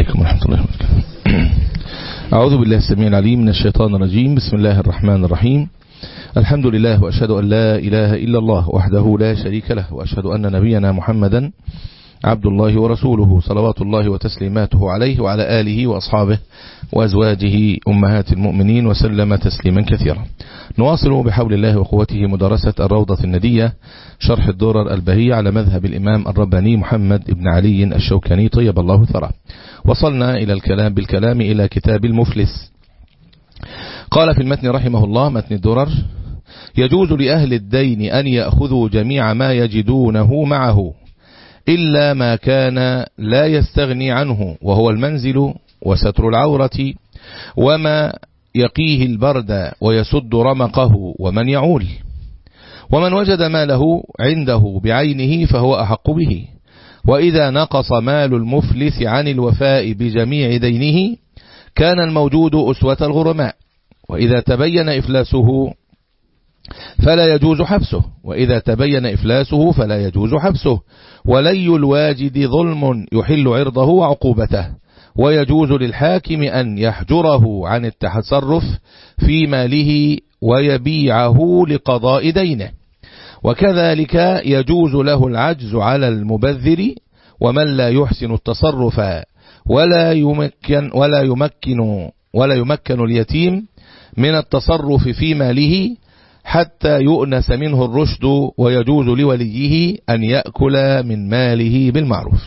عليكم ورحمة الله وبركاته أعوذ بالله السميع العليم من الشيطان الرجيم بسم الله الرحمن الرحيم الحمد لله وأشهد أن لا إله إلا الله وحده لا شريك له وأشهد أن نبينا محمدا عبد الله ورسوله صلوات الله وتسليماته عليه وعلى آله وأصحابه وأزواجه أمهات المؤمنين وسلم تسليما كثيرا نواصل بحول الله وقوته مدرسة الروضة الندية شرح الدرر البهية على مذهب الإمام الرباني محمد بن علي الشوكاني طيب الله ثرى وصلنا إلى الكلام بالكلام إلى كتاب المفلس قال في المتن رحمه الله متن الدرر يجوز لأهل الدين أن يأخذوا جميع ما يجدونه معه إلا ما كان لا يستغني عنه وهو المنزل وستر العورة وما يقيه البرد ويسد رمقه ومن يعول ومن وجد ماله عنده بعينه فهو أحق به وإذا نقص مال المفلس عن الوفاء بجميع دينه كان الموجود أسوة الغرماء وإذا تبين إفلاسه فلا يجوز حبسه وإذا تبين إفلاسه فلا يجوز حبسه ولي الواجد ظلم يحل عرضه وعقوبته ويجوز للحاكم أن يحجره عن التصرف في ماله ويبيعه لقضاء دينه وكذلك يجوز له العجز على المبذر ومن لا يحسن التصرف ولا يمكن ولا يمكن ولا يمكن اليتيم من التصرف في ماله حتى يؤنس منه الرشد ويجوز لوليه أن يأكل من ماله بالمعروف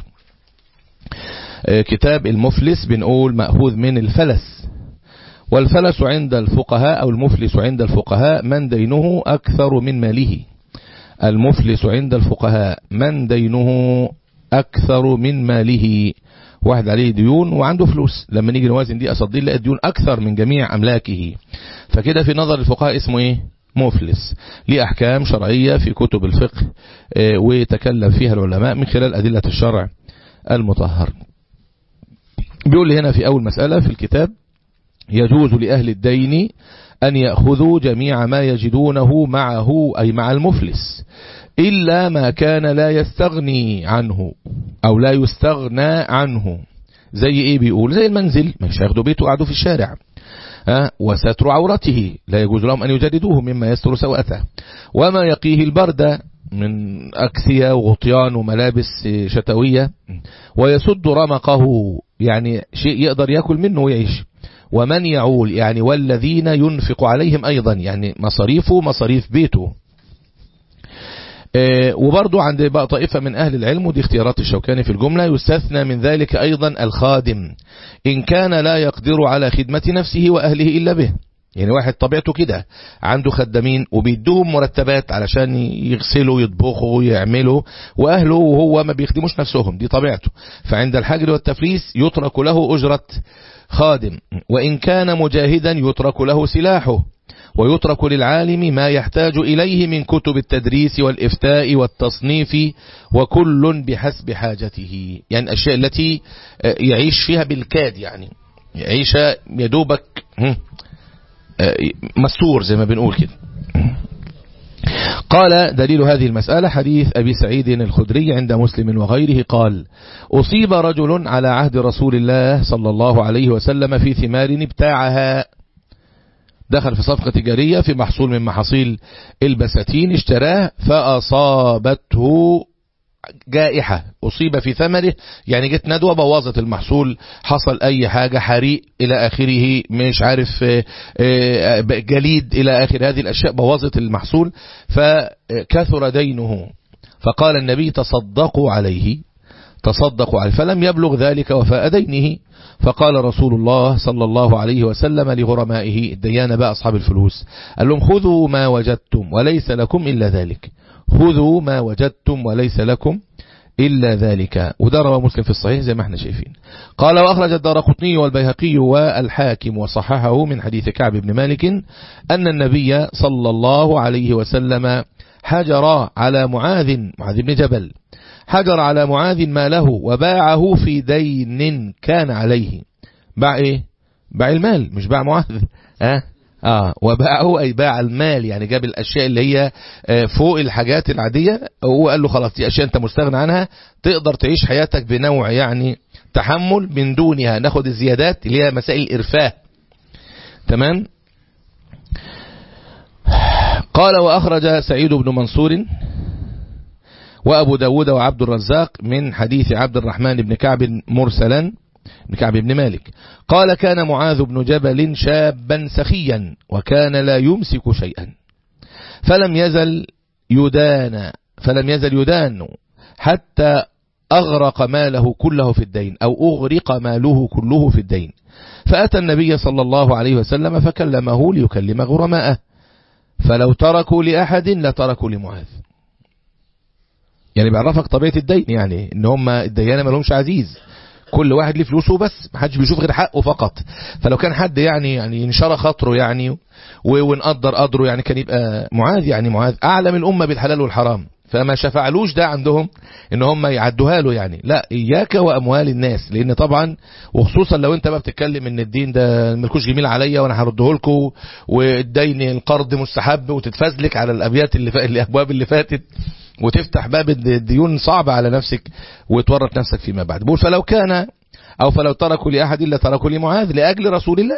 كتاب المفلس بنقول مأخوذ من الفلس والفلس عند الفقهاء أو المفلس عند الفقهاء من دينه أكثر من ماله المفلس عند الفقهاء من دينه أكثر من ماله واحد عليه ديون وعنده فلوس لما نيجي نوازن دي أصدي نلاقي الديون أكثر من جميع أملاكه فكده في نظر الفقهاء اسمه إيه مفلس ليه أحكام شرعية في كتب الفقه ويتكلم فيها العلماء من خلال أدلة الشرع المطهر بيقول لي هنا في أول مسألة في الكتاب يجوز لأهل الدين أن يأخذوا جميع ما يجدونه معه أي مع المفلس إلا ما كان لا يستغني عنه أو لا يستغنى عنه زي إيه بيقول زي المنزل مش هياخدوا بيته قعدوا في الشارع أه وستر عورته لا يجوز لهم أن يجددوه مما يستر سوءته وما يقيه البرد من أكسية وغطيان وملابس شتوية ويسد رمقه يعني شيء يقدر يأكل منه ويعيش ومن يعول يعني والذين ينفق عليهم أيضا يعني مصاريفه مصاريف بيته وبرضو عند بقى طائفة من أهل العلم ودي اختيارات الشوكاني في الجملة يستثنى من ذلك أيضا الخادم إن كان لا يقدر على خدمة نفسه وأهله إلا به يعني واحد طبيعته كده عنده خدامين وبيدوهم مرتبات علشان يغسلوا يطبخوا يعملوا وأهله وهو ما بيخدموش نفسهم دي طبيعته فعند الحجر والتفليس يترك له أجرة خادم وإن كان مجاهدا يترك له سلاحه ويترك للعالم ما يحتاج إليه من كتب التدريس والإفتاء والتصنيف وكل بحسب حاجته يعني الأشياء التي يعيش فيها بالكاد يعني يعيش يدوبك مستور زي ما بنقول كده قال دليل هذه المسألة حديث أبي سعيد الخدري عند مسلم وغيره قال أصيب رجل على عهد رسول الله صلى الله عليه وسلم في ثمار ابتاعها دخل في صفقة تجارية في محصول من محاصيل البساتين اشتراه فأصابته جائحة أصيب في ثمره يعني جت ندوة بوظت المحصول حصل أي حاجة حريق إلى آخره مش عارف جليد إلى آخر هذه الأشياء بوظت المحصول فكثر دينه فقال النبي تصدقوا عليه تصدقوا عليه فلم يبلغ ذلك وفاء دينه فقال رسول الله صلى الله عليه وسلم لغرمائه الديان بقى أصحاب الفلوس قال لهم خذوا ما وجدتم وليس لكم إلا ذلك خذوا ما وجدتم وليس لكم إلا ذلك وده رواه مسلم في الصحيح زي ما احنا شايفين قال وأخرج الدار قطني والبيهقي والحاكم وصححه من حديث كعب بن مالك أن النبي صلى الله عليه وسلم حجر على معاذ معاذ بن جبل حجر على معاذ ماله وباعه في دين كان عليه باع ايه باع المال مش باع معاذ اه آه وباعه أي باع المال يعني جاب الأشياء اللي هي فوق الحاجات العادية وهو قال له خلاص دي أشياء أنت مستغنى عنها تقدر تعيش حياتك بنوع يعني التحمل من دونها ناخد الزيادات اللي هي مسائل الإرفاه تمام قال وأخرج سعيد بن منصور وأبو داود وعبد الرزاق من حديث عبد الرحمن بن كعب مرسلا بن كعب بن مالك قال كان معاذ بن جبل شابا سخيا وكان لا يمسك شيئا فلم يزل يدان فلم يزل يدان حتى أغرق ماله كله في الدين أو أغرق ماله كله في الدين فأتى النبي صلى الله عليه وسلم فكلمه ليكلم غرماءه فلو تركوا لأحد لتركوا لمعاذ يعني بيعرفك طبيعة الدين يعني ان هم الديانة ما لهمش عزيز كل واحد ليه فلوسه بس ما حدش بيشوف غير حقه فقط فلو كان حد يعني يعني ينشر خاطره يعني ونقدر قدره يعني كان يبقى معاذ يعني معاذ اعلم الامه بالحلال والحرام فما شفعلوش ده عندهم ان هم يعدوها له يعني لا اياك واموال الناس لان طبعا وخصوصا لو انت بقى بتتكلم ان الدين ده ملكوش جميل عليا وانا هرده لكم والدين القرض مستحب وتتفزلك على الابيات اللي فا... الابواب اللي فاتت وتفتح باب الديون صعبة على نفسك وتورط نفسك فيما بعد بقول فلو كان أو فلو تركوا لأحد إلا تركوا لمعاذ لأجل رسول الله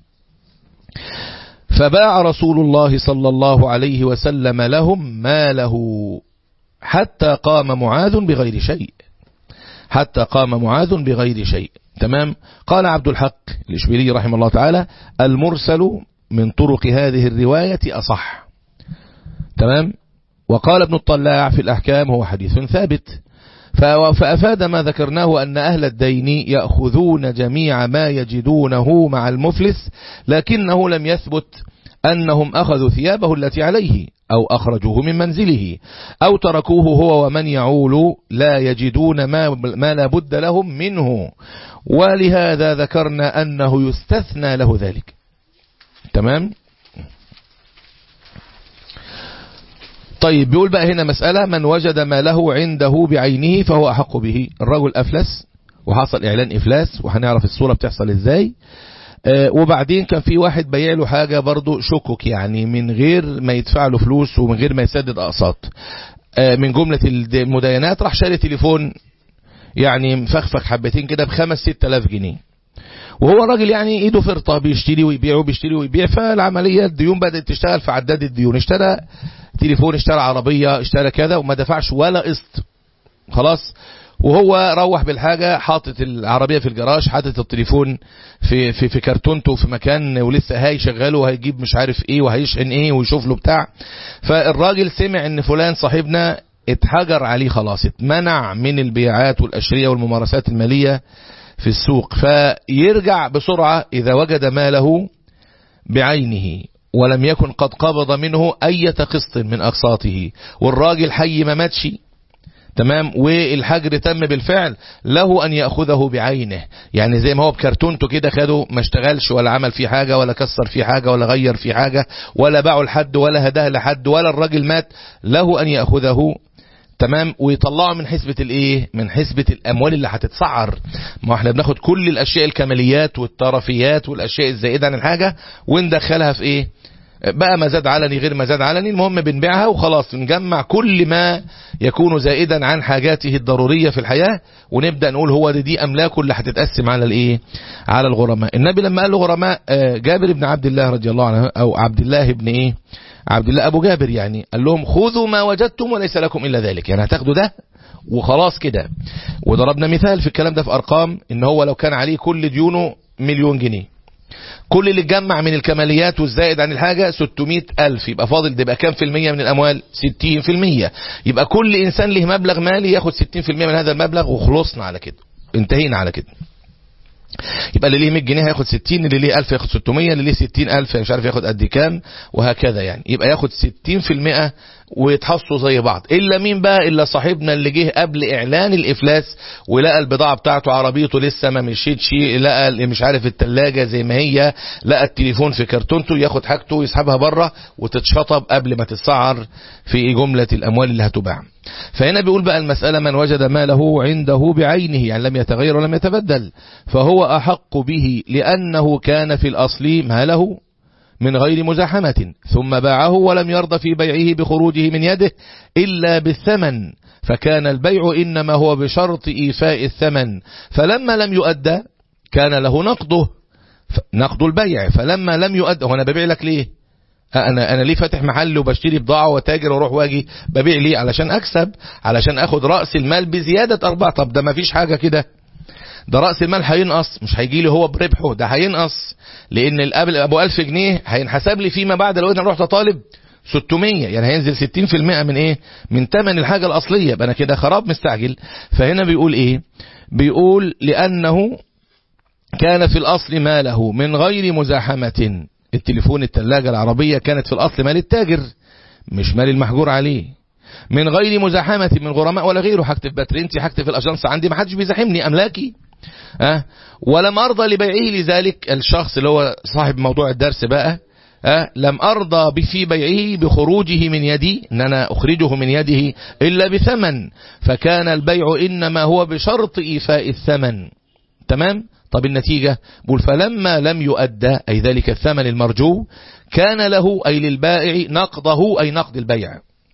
فباع رسول الله صلى الله عليه وسلم لهم ماله حتى قام معاذ بغير شيء حتى قام معاذ بغير شيء تمام قال عبد الحق الإشبيلي رحمه الله تعالى المرسل من طرق هذه الرواية أصح تمام وقال ابن الطلاع في الأحكام هو حديث ثابت فأفاد ما ذكرناه أن أهل الدين يأخذون جميع ما يجدونه مع المفلس لكنه لم يثبت أنهم أخذوا ثيابه التي عليه أو أخرجوه من منزله أو تركوه هو ومن يعول لا يجدون ما, ما لا بد لهم منه ولهذا ذكرنا أنه يستثنى له ذلك تمام طيب بيقول بقى هنا مسألة من وجد ما له عنده بعينه فهو أحق به الرجل أفلس وحصل إعلان إفلاس وهنعرف الصورة بتحصل إزاي آه وبعدين كان في واحد بيع له حاجة برضو شكك يعني من غير ما يدفع له فلوس ومن غير ما يسدد أقساط آه من جملة المداينات راح شاري تليفون يعني مفخفخ حبتين كده بخمس ست الاف جنيه وهو راجل يعني ايده فرطة بيشتري ويبيع وبيشتري ويبيع فالعملية الديون بدأت تشتغل في عداد الديون اشترى تليفون اشترى عربية اشترى كذا وما دفعش ولا قسط خلاص وهو روح بالحاجة حاطط العربية في الجراج حاطط التليفون في في في كرتونته في مكان ولسه هيشغله وهيجيب مش عارف ايه وهيشحن ايه ويشوف له بتاع فالراجل سمع ان فلان صاحبنا اتحجر عليه خلاص اتمنع من البيعات والأشرية والممارسات المالية في السوق فيرجع بسرعة إذا وجد ماله بعينه ولم يكن قد قبض منه أي قسط من أقساطه والراجل حي ما ماتش تمام والحجر تم بالفعل له أن يأخذه بعينه يعني زي ما هو بكرتونته كده خده ما اشتغلش ولا عمل فيه حاجة ولا كسر فيه حاجة ولا غير فيه حاجة ولا باعه لحد ولا هداه لحد ولا الراجل مات له أن يأخذه تمام ويطلعوا من حسبة الايه من حسبة الاموال اللي هتتسعر ما احنا بناخد كل الاشياء الكماليات والطرفيات والاشياء الزائدة عن الحاجة وندخلها في ايه بقى ما زاد علني غير ما زاد علني المهم بنبيعها وخلاص نجمع كل ما يكون زائدا عن حاجاته الضرورية في الحياة ونبدأ نقول هو دي, دي أملاكه اللي هتتقسم على الايه على الغرماء النبي لما قال له غرماء جابر بن عبد الله رضي الله عنه أو عبد الله بن ايه عبد الله أبو جابر يعني قال لهم خذوا ما وجدتم وليس لكم إلا ذلك يعني هتاخدوا ده وخلاص كده وضربنا مثال في الكلام ده في أرقام إن هو لو كان عليه كل ديونه مليون جنيه كل اللي اتجمع من الكماليات والزائد عن الحاجة 600 ألف يبقى فاضل ده يبقى كام في المية من الأموال 60 في المية يبقى كل إنسان له مبلغ مالي ياخد 60 في المية من هذا المبلغ وخلصنا على كده انتهينا على كده يبقى اللي ليه 100 جنيه هياخد 60 اللي ليه 1000 ياخد 600 اللي ليه 60000 مش عارف ياخد قد كام وهكذا يعني يبقى ياخد 60% ويتحصوا زي بعض الا مين بقى الا صاحبنا اللي جه قبل اعلان الافلاس ولقى البضاعه بتاعته عربيته لسه ما مشيتش لقى اللي مش عارف الثلاجه زي ما هي لقى التليفون في كرتونته ياخد حاجته ويسحبها بره وتتشطب قبل ما تتسعر في جمله الاموال اللي هتباع فهنا بيقول بقى المسألة من وجد ماله عنده بعينه يعني لم يتغير ولم يتبدل فهو أحق به لأنه كان في الأصل ماله من غير مزاحمة ثم باعه ولم يرضى في بيعه بخروجه من يده إلا بالثمن فكان البيع إنما هو بشرط إيفاء الثمن فلما لم يؤدى كان له نقضه نقض البيع فلما لم يؤدى هو أنا ببيع لك ليه أنا أنا ليه فاتح محل وبشتري بضاعة وتاجر واروح واجي ببيع ليه علشان أكسب علشان أخد رأس المال بزيادة أرباح طب ده ما فيش حاجة كده ده رأس المال هينقص مش هيجي لي هو بربحه ده هينقص لأن القبل أبو 1000 جنيه هينحسب لي فيما بعد لو أنا رحت طالب 600 يعني هينزل 60% من ايه من ثمن الحاجة الأصلية يبقى انا كده خراب مستعجل فهنا بيقول ايه بيقول لأنه كان في الأصل ماله من غير مزاحمة التليفون التلاجة العربية كانت في الأصل مال التاجر مش مال المحجور عليه من غير مزاحمة من غرماء ولا غيره هكتب باترينتي هكتب في الأجنس عندي ما حدش بيزاحمني أملاكي أه؟ ولم أرضى لبيعه لذلك الشخص اللي هو صاحب موضوع الدرس بقى أه؟ لم أرضى في بيعه بخروجه من يدي أن أنا أخرجه من يده إلا بثمن فكان البيع إنما هو بشرط إيفاء الثمن تمام طب النتيجة بقول فلما لم يؤدى أي ذلك الثمن المرجو كان له أي للبائع نقضه أي نقد البيع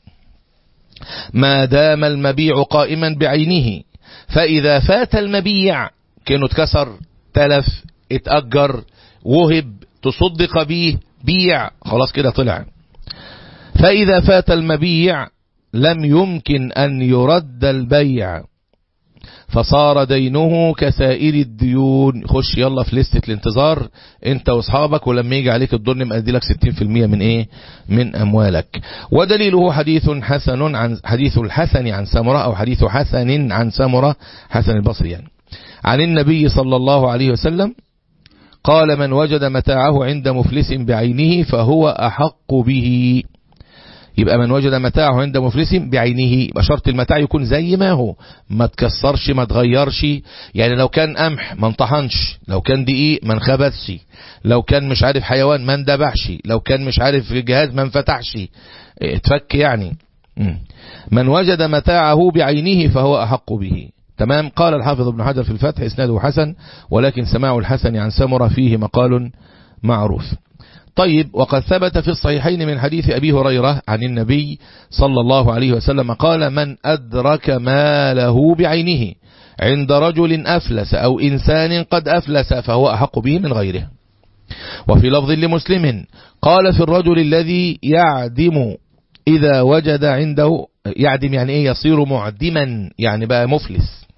ما دام المبيع قائما بعينه فإذا فات المبيع كأنه اتكسر تلف اتأجر وهب تصدق به بيع خلاص كده طلع فإذا فات المبيع لم يمكن أن يرد البيع فصار دينه كسائر الديون خش يلا في لستة الانتظار انت واصحابك ولما يجي عليك الدور مأدي لك 60% من ايه من اموالك ودليله حديث حسن عن حديث الحسن عن سمرة او حديث حسن عن سمرة حسن البصري يعني عن النبي صلى الله عليه وسلم قال من وجد متاعه عند مفلس بعينه فهو أحق به يبقى من وجد متاعه عند مفلس بعينه يبقى شرط المتاع يكون زي ما هو ما تكسرش ما تغيرش يعني لو كان قمح ما انطحنش لو كان دقيق ما انخبثش لو كان مش عارف حيوان ما اندبحش لو كان مش عارف جهاز ما انفتحش اتفك يعني من وجد متاعه بعينه فهو أحق به تمام قال الحافظ ابن حجر في الفتح اسناده حسن ولكن سماع الحسن عن سمرة فيه مقال معروف طيب وقد ثبت في الصحيحين من حديث أبي هريرة عن النبي صلى الله عليه وسلم قال من أدرك ماله بعينه عند رجل أفلس أو إنسان قد أفلس فهو أحق به من غيره وفي لفظ لمسلم قال في الرجل الذي يعدم إذا وجد عنده يعدم يعني إيه يصير معدما يعني بقى مفلس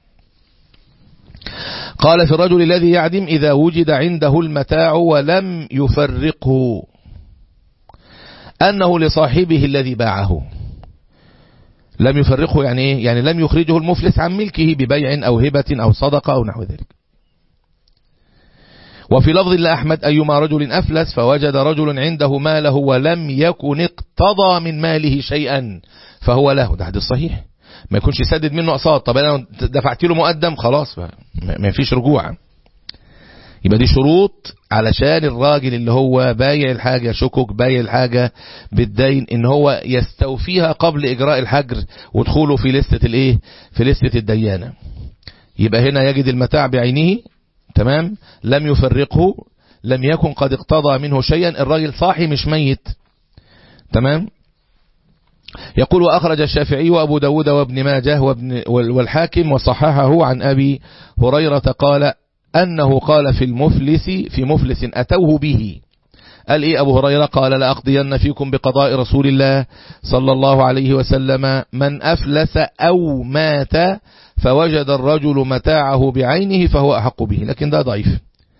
قال في الرجل الذي يعدم إذا وجد عنده المتاع ولم يفرقه أنه لصاحبه الذي باعه لم يفرقه يعني إيه؟ يعني لم يخرجه المفلس عن ملكه ببيع أو هبة أو صدقة أو نحو ذلك وفي لفظ لأحمد أيما رجل أفلس فوجد رجل عنده ماله ولم يكن اقتضى من ماله شيئا فهو له ده حديث صحيح ما يكونش يسدد منه أقساط طب أنا دفعت له مقدم خلاص ما فيش رجوع يبقى دي شروط علشان الراجل اللي هو بايع الحاجة شكك بايع الحاجة بالدين ان هو يستوفيها قبل اجراء الحجر ودخوله في لستة الايه في لستة الديانة يبقى هنا يجد المتاع بعينه تمام لم يفرقه لم يكن قد اقتضى منه شيئا الراجل صاحي مش ميت تمام يقول وأخرج الشافعي وأبو داود وابن ماجه وابن والحاكم وصححه عن أبي هريرة قال أنه قال في المفلس في مفلس أتوه به قال إيه أبو هريرة قال لأقضين فيكم بقضاء رسول الله صلى الله عليه وسلم من أفلس أو مات فوجد الرجل متاعه بعينه فهو أحق به لكن ده ضعيف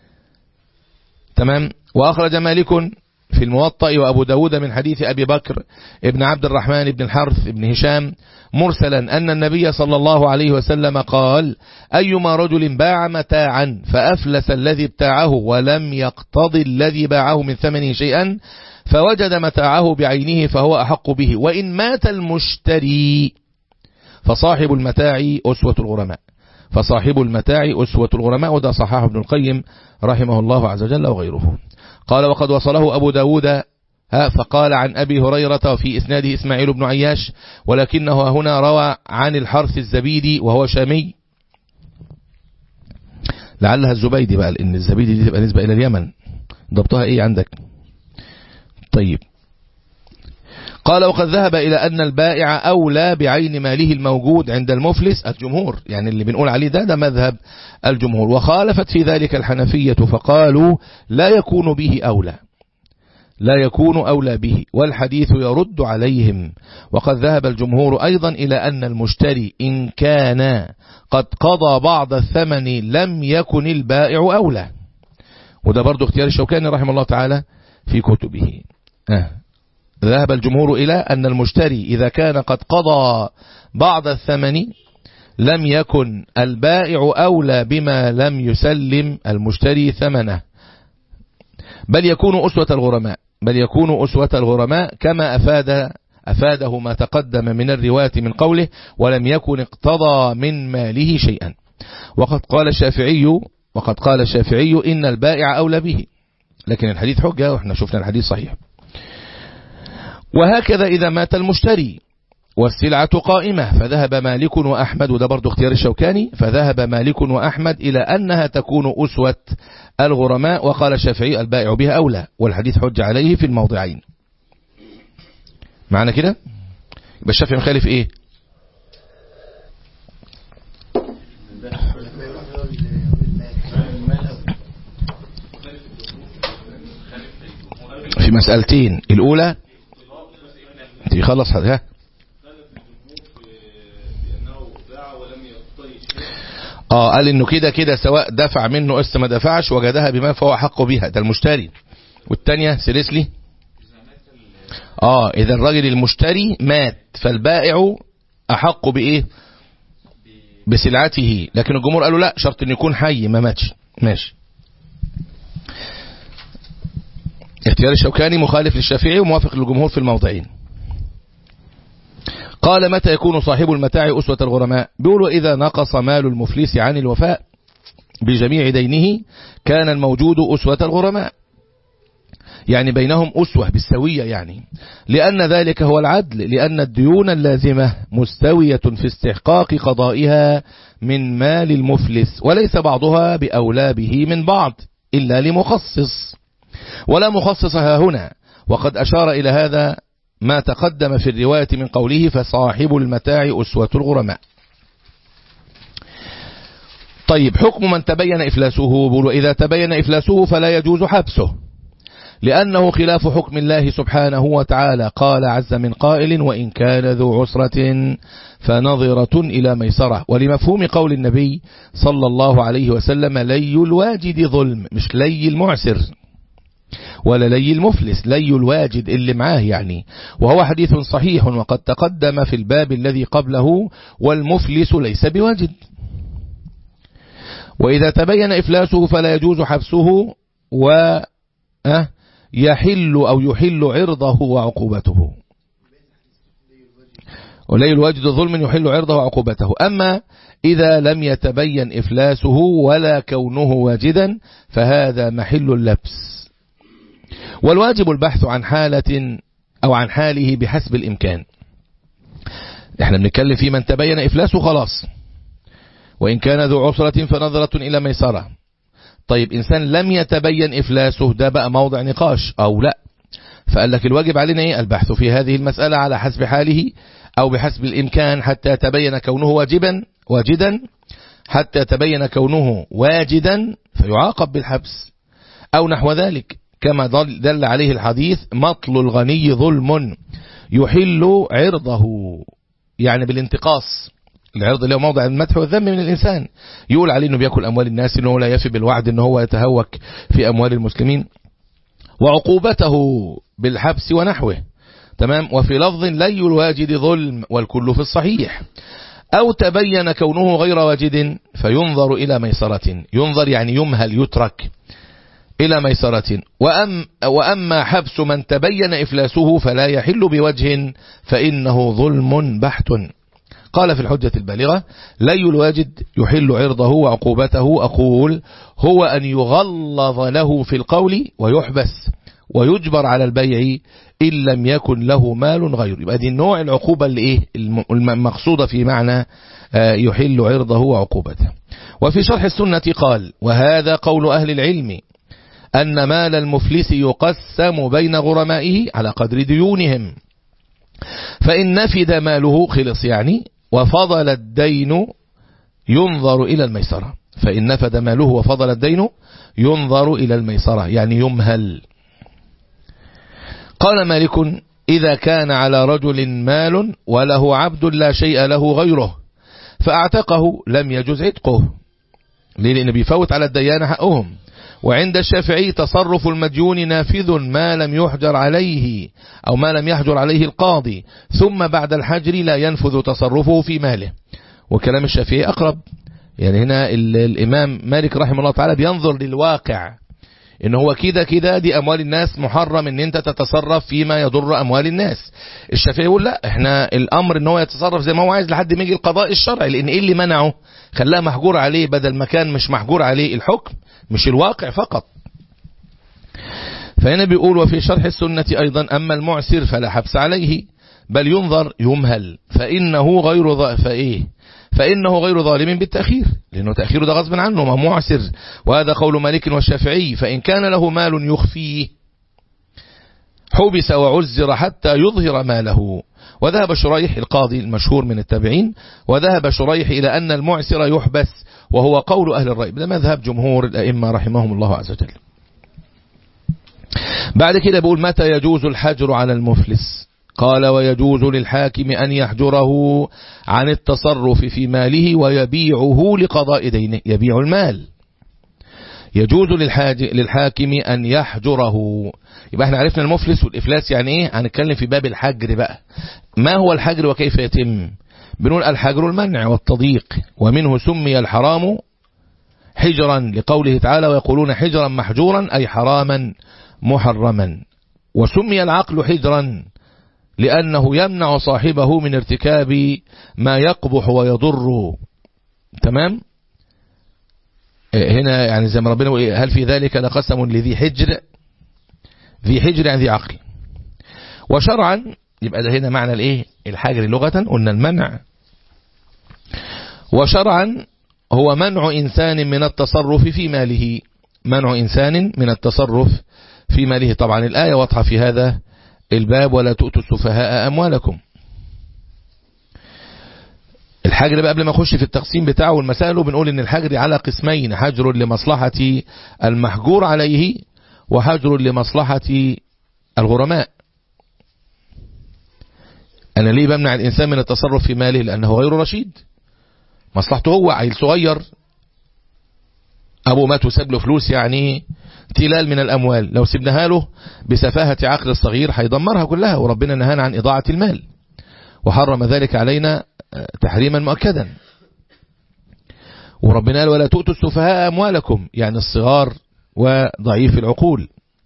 تمام وأخرج مالك في الموطأ وأبو داود من حديث أبي بكر ابن عبد الرحمن بن الحرث بن هشام مرسلا أن النبي صلى الله عليه وسلم قال أيما رجل باع متاعا فأفلس الذي ابتاعه ولم يقتضي الذي باعه من ثمنه شيئا فوجد متاعه بعينه فهو أحق به وإن مات المشتري فصاحب المتاع أسوة الغرماء فصاحب المتاع أسوة الغرماء وده صححه ابن القيم رحمه الله عز وجل وغيره قال وقد وصله أبو داود فقال عن أبي هريرة وفي إسناده إسماعيل بن عياش ولكنه هنا روى عن الحرث الزبيدي وهو شامي لعلها الزبيدي بقى لأن الزبيدي دي تبقى نسبة إلى اليمن ضبطها إيه عندك طيب قال وقد ذهب إلى أن البائع أولى بعين ماله الموجود عند المفلس الجمهور يعني اللي بنقول عليه ده ده مذهب الجمهور وخالفت في ذلك الحنفية فقالوا لا يكون به أولى لا يكون أولى به والحديث يرد عليهم وقد ذهب الجمهور أيضا إلى أن المشتري إن كان قد قضى بعض الثمن لم يكن البائع أولى وده برضو اختيار الشوكاني رحمه الله تعالى في كتبه آه. ذهب الجمهور إلى أن المشتري إذا كان قد قضى بعض الثمن لم يكن البائع أولى بما لم يسلم المشتري ثمنه بل يكون أسوة الغرماء بل يكون أسوة الغرماء كما أفاد أفاده ما تقدم من الرواية من قوله ولم يكن اقتضى من ماله شيئا وقد قال الشافعي وقد قال الشافعي إن البائع أولى به لكن الحديث حجة وإحنا شفنا الحديث صحيح وهكذا إذا مات المشتري والسلعة قائمة فذهب مالك وأحمد وده برضو اختيار الشوكاني فذهب مالك وأحمد إلى أنها تكون أسوة الغرماء وقال الشافعي البائع بها أولى والحديث حج عليه في الموضعين معنى كده يبقى الشافعي مخالف ايه في مسألتين الأولى يخلص ها اه قال انه كده كده سواء دفع منه قسط ما دفعش وجدها بما فهو حق بها ده المشتري والتانية سيريسلي اه اذا الراجل المشتري مات فالبائع احق بايه بسلعته لكن الجمهور قالوا لا شرط ان يكون حي ما ماتش ماشي اختيار الشوكاني مخالف للشافعي وموافق للجمهور في الموضعين قال متى يكون صاحب المتاع أسوة الغرماء بيقولوا إذا نقص مال المفلس عن الوفاء بجميع دينه كان الموجود أسوة الغرماء يعني بينهم أسوة بالسوية يعني لأن ذلك هو العدل لأن الديون اللازمة مستوية في استحقاق قضائها من مال المفلس وليس بعضها بأولى به من بعض إلا لمخصص ولا مخصص ها هنا وقد أشار إلى هذا ما تقدم في الرواية من قوله فصاحب المتاع أسوة الغرماء طيب حكم من تبين إفلاسه إذا تبين إفلاسه فلا يجوز حبسه لأنه خلاف حكم الله سبحانه وتعالى قال عز من قائل وإن كان ذو عسرة فنظرة إلى ميسرة ولمفهوم قول النبي صلى الله عليه وسلم لي الواجد ظلم مش لي المعسر ولا لي المفلس لي الواجد اللي معاه يعني وهو حديث صحيح وقد تقدم في الباب الذي قبله والمفلس ليس بواجد وإذا تبين إفلاسه فلا يجوز حبسه و يحل أو يحل عرضه وعقوبته ولي الواجد ظلم يحل عرضه وعقوبته أما إذا لم يتبين إفلاسه ولا كونه واجدا فهذا محل اللبس والواجب البحث عن حالة أو عن حاله بحسب الإمكان احنا بنتكلم في من تبين إفلاسه خلاص وإن كان ذو عسرة فنظرة إلى ميسرة طيب إنسان لم يتبين إفلاسه ده بقى موضع نقاش أو لا فقال لك الواجب علينا إيه البحث في هذه المسألة على حسب حاله أو بحسب الإمكان حتى تبين كونه واجبا واجدا حتى تبين كونه واجدا فيعاقب بالحبس أو نحو ذلك كما دل عليه الحديث مطل الغني ظلم يحل عرضه يعني بالانتقاص العرض اللي هو موضع المدح والذم من الإنسان يقول عليه أنه بيأكل أموال الناس أنه لا يفي بالوعد أنه هو يتهوك في أموال المسلمين وعقوبته بالحبس ونحوه تمام وفي لفظ لي الواجد ظلم والكل في الصحيح أو تبين كونه غير واجد فينظر إلى ميسرة ينظر يعني يمهل يترك إلى ميسرة وأم وأما حبس من تبين إفلاسه فلا يحل بوجه فإنه ظلم بحت قال في الحجة البالغة لي الواجد يحل عرضه وعقوبته أقول هو أن يغلظ له في القول ويحبس ويجبر على البيع إن لم يكن له مال غيره يبقى دي النوع العقوبة اللي إيه المقصودة في معنى يحل عرضه وعقوبته وفي شرح السنة قال وهذا قول أهل العلم أن مال المفلس يقسم بين غرمائه على قدر ديونهم فإن نفد ماله خلص يعني وفضل الدين ينظر إلى الميسرة فإن نفد ماله وفضل الدين ينظر إلى الميسرة يعني يمهل قال مالك إذا كان على رجل مال وله عبد لا شيء له غيره فأعتقه لم يجز عتقه لأن بيفوت على الديان حقهم وعند الشافعي تصرف المديون نافذ ما لم يحجر عليه أو ما لم يحجر عليه القاضي ثم بعد الحجر لا ينفذ تصرفه في ماله وكلام الشافعي أقرب يعني هنا الإمام مالك رحمه الله تعالى بينظر للواقع ان هو كده كده دي اموال الناس محرم ان انت تتصرف فيما يضر اموال الناس الشافعي يقول لا احنا الامر ان هو يتصرف زي ما هو عايز لحد ما يجي القضاء الشرعي لان ايه اللي منعه خلاه محجور عليه بدل ما كان مش محجور عليه الحكم مش الواقع فقط فهنا بيقول وفي شرح السنة ايضا اما المعسر فلا حبس عليه بل ينظر يمهل فانه غير ض... فايه فإنه غير ظالم بالتأخير لأنه تأخير ده غصب عنه ما معسر وهذا قول مالك والشافعي فإن كان له مال يخفيه حبس وعزر حتى يظهر ماله وذهب شريح القاضي المشهور من التابعين وذهب شريح إلى أن المعسر يحبس وهو قول أهل الرأي ده مذهب جمهور الأئمة رحمهم الله عز وجل بعد كده بيقول متى يجوز الحجر على المفلس قال ويجوز للحاكم أن يحجره عن التصرف في ماله ويبيعه لقضاء دينه يبيع المال يجوز للحاج للحاكم أن يحجره يبقى احنا عرفنا المفلس والإفلاس يعني ايه هنتكلم في باب الحجر بقى ما هو الحجر وكيف يتم بنقول الحجر المنع والتضييق ومنه سمي الحرام حجرا لقوله تعالى ويقولون حجرا محجورا أي حراما محرما وسمي العقل حجرا لأنه يمنع صاحبه من ارتكاب ما يقبح ويضر تمام هنا يعني زي ما ربنا يقول هل في ذلك لقسم لذي حجر ذي حجر يعني ذي عقل وشرعا يبقى ده هنا معنى الايه الحجر لغة قلنا المنع وشرعا هو منع إنسان من التصرف في ماله منع إنسان من التصرف في ماله طبعا الآية واضحة في هذا الباب ولا تؤتوا السفهاء أموالكم الحجر بقى قبل ما اخش في التقسيم بتاعه والمسائل بنقول ان الحجر على قسمين حجر لمصلحة المحجور عليه وحجر لمصلحة الغرماء انا ليه بمنع الانسان من التصرف في ماله لانه غير رشيد مصلحته هو عيل صغير ابو مات وساب له فلوس يعني تلال من الاموال لو سبناها له بسفاهة عقل الصغير هيدمرها كلها وربنا نهانا عن اضاعة المال وحرم ذلك علينا تحريما مؤكدا وربنا قال ولا تؤتوا السفهاء أموالكم يعني الصغار وضعيف العقول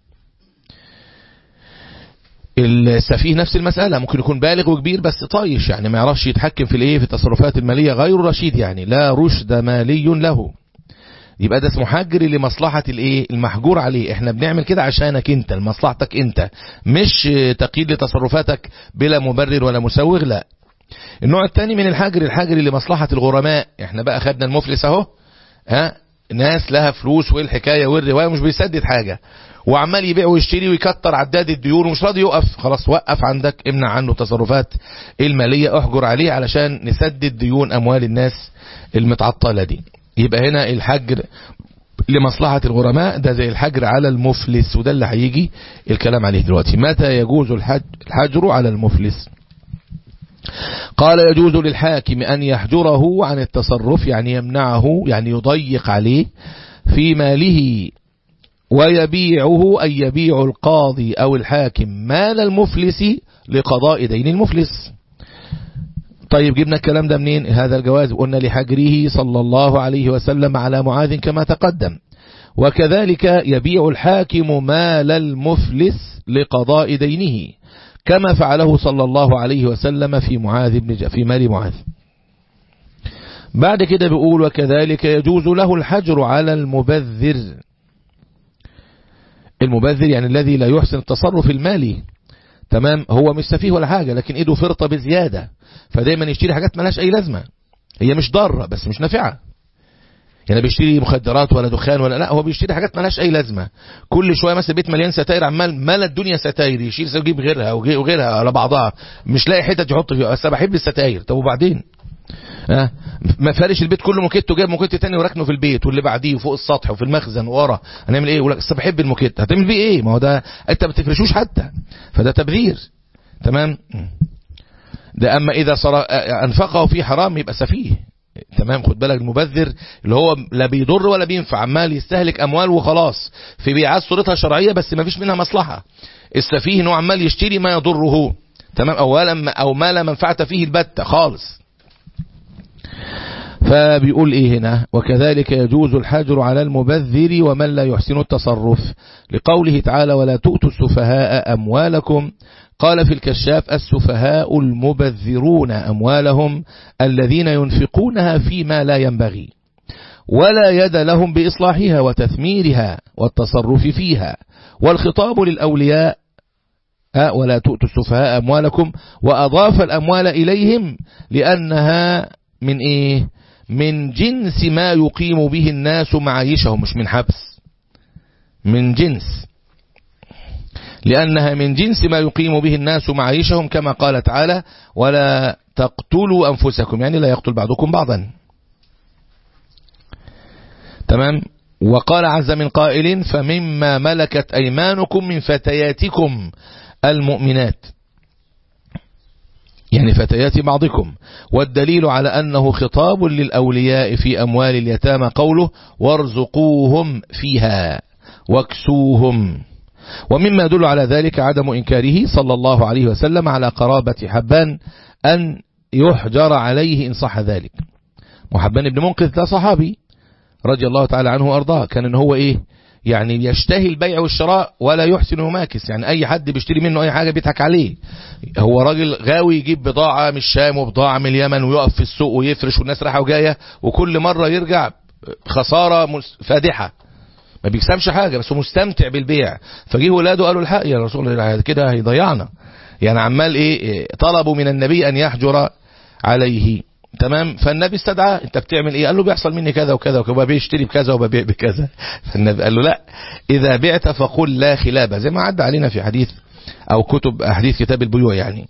السفيه نفس المسألة ممكن يكون بالغ وكبير بس طايش يعني ما يعرفش يتحكم في الايه في التصرفات المالية غير رشيد يعني لا رشد مالي له يبقى ده اسمه حجر لمصلحة الايه المحجور عليه احنا بنعمل كده عشانك انت لمصلحتك انت مش تقييد لتصرفاتك بلا مبرر ولا مسوغ لا النوع الثاني من الحجر الحجر لمصلحة الغرماء احنا بقى خدنا المفلس اهو ها ناس لها فلوس والحكاية والرواية مش بيسدد حاجة وعمال يبيع ويشتري ويكتر عداد الديون ومش راضي يقف خلاص وقف عندك امنع عنه تصرفات المالية احجر عليه علشان نسدد ديون اموال الناس المتعطلة دي يبقى هنا الحجر لمصلحة الغرماء ده زي الحجر على المفلس وده اللي هيجي الكلام عليه دلوقتي متى يجوز الحجر على المفلس قال يجوز للحاكم أن يحجره عن التصرف يعني يمنعه يعني يضيق عليه في ماله ويبيعه أي يبيع القاضي أو الحاكم مال المفلس لقضاء دين المفلس طيب جبنا الكلام ده منين هذا الجواز قلنا لحجره صلى الله عليه وسلم على معاذ كما تقدم وكذلك يبيع الحاكم مال المفلس لقضاء دينه كما فعله صلى الله عليه وسلم في معاذ بن في مال معاذ بعد كده بيقول وكذلك يجوز له الحجر على المبذر المبذر يعني الذي لا يحسن التصرف المالي تمام هو مش سفيه ولا حاجة لكن ايده فرطة بزيادة فدايما يشتري حاجات ملاش اي لازمة هي مش ضارة بس مش نافعة يعني بيشتري مخدرات ولا دخان ولا لا هو بيشتري حاجات مالهاش اي لازمه كل شويه مثلا بيت مليان ستاير عمال مال الدنيا ستاير يشيل يجيب غيرها وغيرها على بعضها مش لاقي حته يحط فيها بس انا بحب الستاير طب وبعدين اه ما فارش البيت كله موكيت وجايب موكيت تاني وراكنه في البيت واللي بعديه وفوق السطح وفي المخزن ورا هنعمل ايه يقول لك اصل بحب الموكيت هتعمل بيه ايه ما هو ده انت ما بتفرشوش حتى فده تبذير تمام ده اما اذا صار انفقه في حرام يبقى سفيه تمام خد بالك المبذر اللي هو لا بيضر ولا بينفع عمال يستهلك اموال وخلاص في بيعات صورتها شرعيه بس ما فيش منها مصلحه السفيه انه عمال يشتري ما يضره تمام اولا او ما لا منفعه فيه البتة خالص فبيقول ايه هنا وكذلك يجوز الحجر على المبذر ومن لا يحسن التصرف لقوله تعالى ولا تؤتوا السفهاء اموالكم قال في الكشاف السفهاء المبذرون أموالهم الذين ينفقونها فيما لا ينبغي ولا يد لهم بإصلاحها وتثميرها والتصرف فيها والخطاب للأولياء ولا تؤتوا السفهاء أموالكم وأضاف الأموال إليهم لأنها من إيه من جنس ما يقيم به الناس معايشهم مش من حبس من جنس لأنها من جنس ما يقيم به الناس معايشهم كما قال تعالى ولا تقتلوا أنفسكم يعني لا يقتل بعضكم بعضا تمام وقال عز من قائل فمما ملكت أيمانكم من فتياتكم المؤمنات يعني فتيات بعضكم والدليل على أنه خطاب للأولياء في أموال اليتامى قوله وارزقوهم فيها واكسوهم ومما يدل على ذلك عدم إنكاره صلى الله عليه وسلم على قرابة حبان أن يحجر عليه إن صح ذلك محبان بن منقذ ده صحابي رضي الله تعالى عنه وأرضاه كان إن هو إيه يعني يشتهي البيع والشراء ولا يحسن يماكس يعني أي حد بيشتري منه أي حاجة بيضحك عليه هو راجل غاوي يجيب بضاعة من الشام وبضاعة من اليمن ويقف في السوق ويفرش والناس رايحة وجاية وكل مرة يرجع خسارة فادحة ما بيكسبش حاجة بس هو مستمتع بالبيع فجيه ولاده قالوا الحق يا رسول الله كده هيضيعنا يعني عمال ايه طلبوا من النبي ان يحجر عليه تمام فالنبي استدعاه انت بتعمل ايه قال له بيحصل مني كذا وكذا وكذا بيشتري بكذا وببيع بكذا فالنبي قال له لا اذا بعت فقل لا خلابه زي ما عدى علينا في حديث او كتب احاديث كتاب البيوع يعني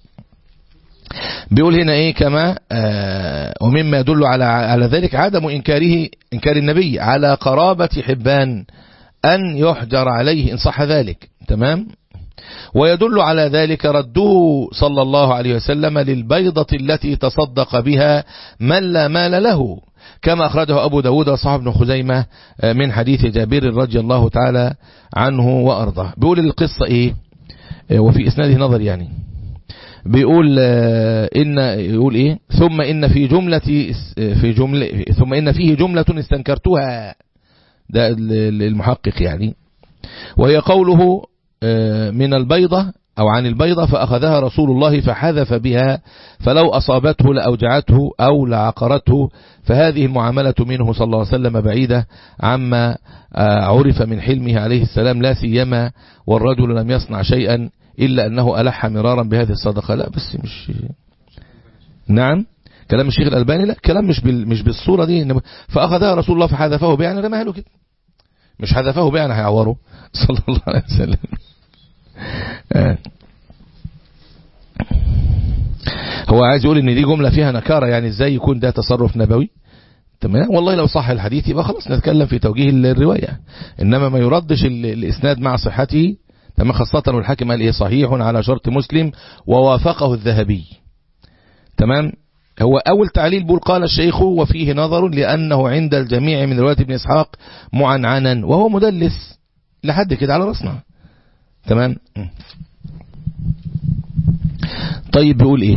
بيقول هنا ايه كما آه ومما يدل على على ذلك عدم انكاره انكار النبي على قرابة حبان ان يحجر عليه ان صح ذلك تمام ويدل على ذلك رده صلى الله عليه وسلم للبيضة التي تصدق بها من لا مال له كما أخرجه أبو داود وصحاب بن خزيمة من حديث جابر رضي الله تعالى عنه وأرضاه بيقول القصة إيه وفي إسناده نظر يعني بيقول إن يقول إيه ثم إن في جملة في جملة ثم إن فيه جملة استنكرتها ده المحقق يعني وهي قوله من البيضة أو عن البيضة فأخذها رسول الله فحذف بها فلو أصابته لأوجعته أو لعقرته فهذه المعاملة منه صلى الله عليه وسلم بعيدة عما عرف من حلمه عليه السلام لا سيما والرجل لم يصنع شيئا إلا أنه ألح مرارا بهذه الصدقة لا بس مش نعم كلام الشيخ الألباني لا كلام مش بال... مش بالصورة دي فأخذها رسول الله فحذفه بها يعني رماه له كده مش حذفه بها يعني هيعوره صلى الله عليه وسلم هو عايز يقول ان دي جملة فيها نكارة يعني ازاي يكون ده تصرف نبوي تمام والله لو صح الحديث يبقى خلاص نتكلم في توجيه الرواية انما ما يردش الاسناد مع صحته تمام خاصة والحاكم قال ايه صحيح على شرط مسلم ووافقه الذهبي تمام هو أول تعليل بول قال الشيخ وفيه نظر لأنه عند الجميع من رواية ابن إسحاق معنعنا وهو مدلس لحد كده على رأسنا تمام طيب بيقول ايه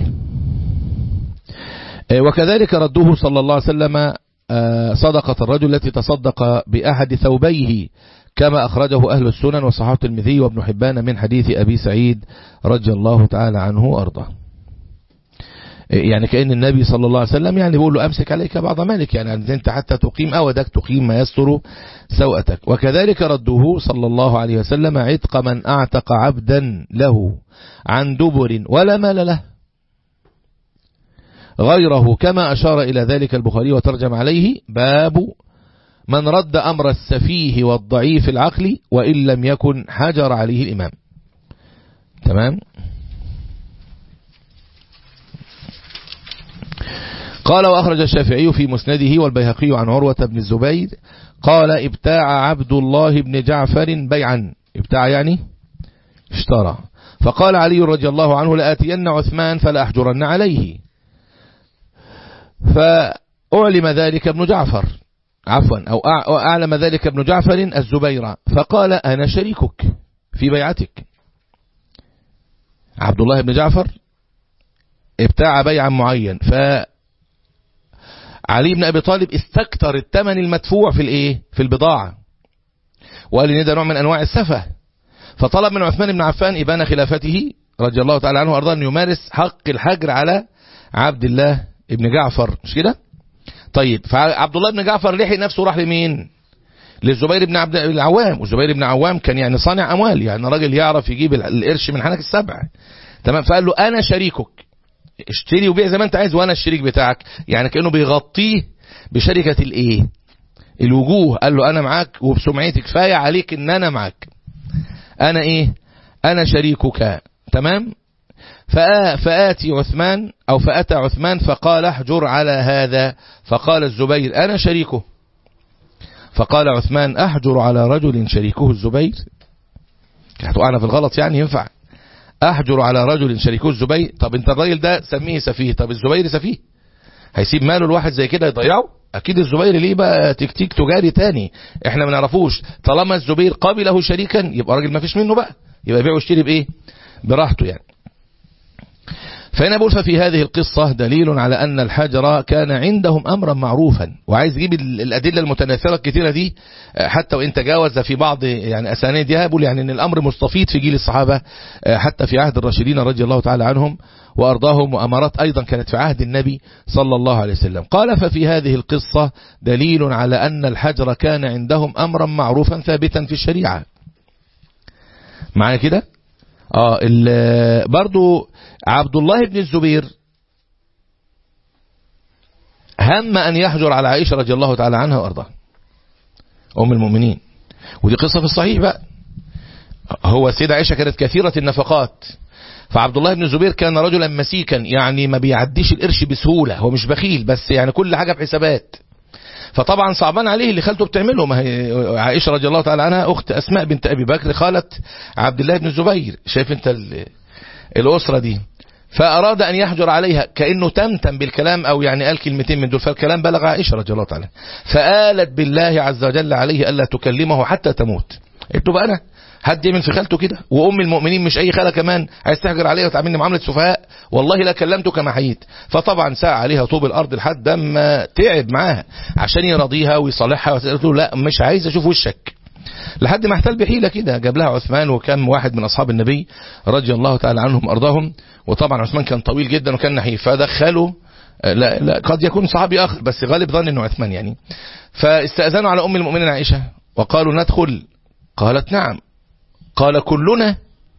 وكذلك رده صلى الله عليه وسلم صدقة الرجل التي تصدق بأحد ثوبيه كما أخرجه أهل السنن وصحابة الترمذي وابن حبان من حديث أبي سعيد رضي الله تعالى عنه وأرضاه يعني كأن النبي صلى الله عليه وسلم يعني بيقول له أمسك عليك بعض مالك يعني أنت حتى تقيم أودك تقيم ما يستر سوءتك وكذلك رده صلى الله عليه وسلم عتق من أعتق عبدا له عن دبر ولا مال له غيره كما أشار إلى ذلك البخاري وترجم عليه باب من رد أمر السفيه والضعيف العقل وإن لم يكن حجر عليه الإمام تمام قال وأخرج الشافعي في مسنده والبيهقي عن عروة بن الزبير قال ابتاع عبد الله بن جعفر بيعا ابتاع يعني اشترى فقال علي رضي الله عنه لآتين عثمان فلا أحجرن عليه فأعلم ذلك ابن جعفر عفوا أو أعلم ذلك ابن جعفر الزبير فقال أنا شريكك في بيعتك عبد الله بن جعفر ابتاع بيعا معين ف علي بن أبي طالب استكتر الثمن المدفوع في الايه في البضاعة وقال ان ده نوع من انواع السفه فطلب من عثمان بن عفان ابان خلافته رضي الله تعالى عنه وارضاه ان يمارس حق الحجر على عبد الله ابن جعفر مش كده طيب فعبد الله بن جعفر لحق نفسه راح لمين للزبير بن عبد العوام والزبير بن عوام كان يعني صانع اموال يعني راجل يعرف يجيب القرش من حنك السبع تمام فقال له انا شريكك اشتري وبيع زي ما انت عايز وانا الشريك بتاعك يعني كانه بيغطيه بشركه الايه الوجوه قال له انا معاك وبسمعتي كفايه عليك ان انا معاك انا ايه انا شريكك تمام فآتي عثمان أو فأتى عثمان فقال احجر على هذا فقال الزبير أنا شريكه فقال عثمان أحجر على رجل شريكه الزبير هتوقعنا في الغلط يعني ينفع أحجر على رجل شريكه الزبير طب انت الراجل ده سميه سفيه طب الزبير سفيه هيسيب ماله الواحد زي كده يضيعه اكيد الزبير ليه بقى تكتيك تجاري تاني احنا ما نعرفوش طالما الزبير قابله شريكا يبقى راجل ما فيش منه بقى يبقى بيع واشتري بايه براحته يعني فهنا بقول ففي هذه القصة دليل على أن الحجر كان عندهم أمرا معروفا وعايز يجيب الأدلة المتناثرة الكثيرة دي حتى وإن تجاوز في بعض يعني أسانيدها بقول يعني أن الأمر مستفيد في جيل الصحابة حتى في عهد الراشدين رضي الله تعالى عنهم وأرضاهم وأمارات أيضا كانت في عهد النبي صلى الله عليه وسلم قال ففي هذه القصة دليل على أن الحجر كان عندهم أمرا معروفا ثابتا في الشريعة معايا كده اه برضو عبد الله بن الزبير هم أن يحجر على عائشة رضي الله تعالى عنها وأرضاها أم المؤمنين ودي قصة في الصحيح بقى هو السيدة عائشة كانت كثيرة النفقات فعبد الله بن الزبير كان رجلا مسيكا يعني ما بيعديش القرش بسهولة هو مش بخيل بس يعني كل حاجة بحسابات فطبعا صعبان عليه اللي خالته بتعمله ما هي عائشة رضي الله تعالى عنها أخت أسماء بنت أبي بكر خالة عبد الله بن الزبير شايف انت الأسرة دي فأراد أن يحجر عليها كأنه تمتم بالكلام أو يعني قال كلمتين من دول فالكلام بلغ عائشة رضي الله تعالى فآلت بالله عز وجل عليه ألا تكلمه حتى تموت قلت بقى أنا حد يعمل في خالته كده وام المؤمنين مش اي خاله كمان عايز تهجر عليها وتعاملني معامله سفهاء والله لا كلمته كما حييت فطبعا ساء عليها طوب الارض لحد ما تعب معاها عشان يراضيها ويصالحها وقالت له لا مش عايز اشوف وشك لحد ما احتل بحيلة كده جاب لها عثمان وكم واحد من أصحاب النبي رضي الله تعالى عنهم أرضاهم وطبعا عثمان كان طويل جدا وكان نحيف فدخلوا لا, لا قد يكون صحابي آخر بس غالب ظن أنه عثمان يعني فاستأذنوا على أم المؤمنين عائشة وقالوا ندخل قالت نعم قال كلنا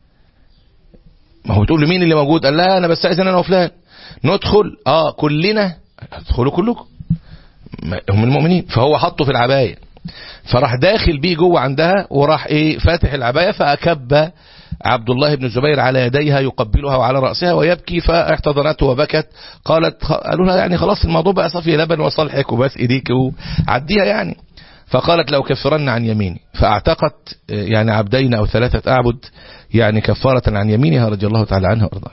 ما هو بتقول مين اللي موجود قال لا أنا بستأذن أنا وفلان ندخل آه كلنا ادخلوا كلكم هم المؤمنين فهو حطه في العباية فراح داخل بيه جوه عندها وراح ايه فاتح العباية فأكب عبد الله بن الزبير على يديها يقبلها وعلى رأسها ويبكي فاحتضنته وبكت قالت قالوا لها يعني خلاص الموضوع بقى صفي لبن وصالحك وبس ايديك وعديها يعني فقالت لو كفرن عن يميني فاعتقت يعني عبدين او ثلاثة اعبد يعني كفارة عن يمينها رضي الله تعالى عنها وارضاها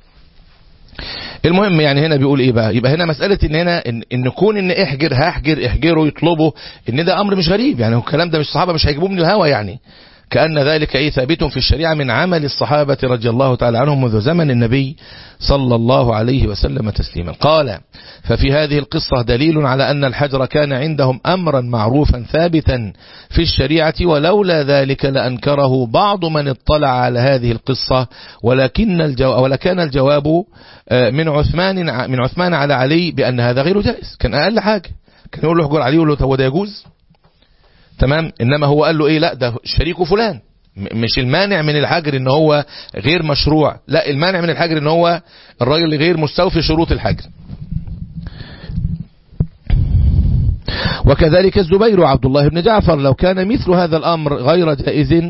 المهم يعني هنا بيقول ايه بقى يبقى هنا مسألة ان هنا ان, إن كون ان احجر هحجر احجره يطلبه ان ده امر مش غريب يعني الكلام ده مش الصحابة مش هيجيبوه من الهوى يعني كأن ذلك ايه ثابت في الشريعة من عمل الصحابة رضي الله تعالى عنهم منذ زمن النبي صلى الله عليه وسلم تسليما قال ففي هذه القصة دليل على أن الحجر كان عندهم أمرا معروفا ثابتا في الشريعة ولولا ذلك لأنكره بعض من اطلع على هذه القصة ولكن الجواب ولكان الجواب من عثمان من عثمان على علي بأن هذا غير جائز كان أقل حاجة كان يقول له احجر عليه يقول له هو ده يجوز تمام انما هو قال له ايه لا ده شريكه فلان مش المانع من الحجر ان هو غير مشروع لا المانع من الحجر ان هو الراجل غير مستوفي شروط الحجر وكذلك الزبير وعبد الله بن جعفر لو كان مثل هذا الأمر غير جائز